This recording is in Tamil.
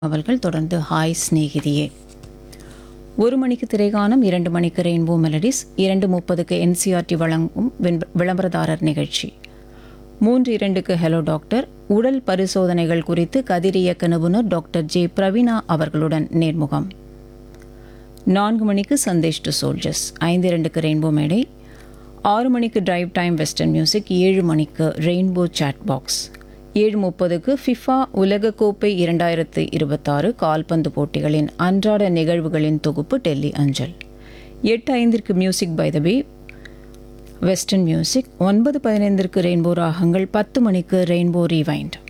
அவர்கள் தொடர்ந்து ஹாய் சிநேகிதியே ஒரு மணிக்கு திரைகானம் இரண்டு மணிக்கு ரெயின்போ மெலடிஸ் இரண்டு முப்பதுக்கு என்சிஆர்டி வழங்கும் வின்- விளம்பரதாரர் நிகழ்ச்சி மூன்று இரண்டுக்கு ஹலோ டாக்டர் உடல் பரிசோதனைகள் குறித்து கதிரியக்க நிபுணர் டாக்டர் ஜே பிரவீனா அவர்களுடன் நேர்முகம் நான்கு மணிக்கு சந்தேஷ் டு சோல்ஜர்ஸ் ஐந்து இரண்டுக்கு ரெயின்போ மேடை ஆறு மணிக்கு டிரைவ் டைம் வெஸ்டர்ன் மியூசிக் ஏழு மணிக்கு ரெயின்போ சாட் பாக்ஸ் ஏழு முப்பதுக்கு ஃபிஃபா உலகக்கோப்பை இரண்டாயிரத்து இருபத்தாறு கால்பந்து போட்டிகளின் அன்றாட நிகழ்வுகளின் தொகுப்பு டெல்லி அஞ்சல் எட்டு ஐந்திற்கு music by the bay western music ஒன்பது பதினைந்திற்கு ரெயின்போ ராகங்கள் பத்து மணிக்கு ரெயின்போ ரீவைண்ட்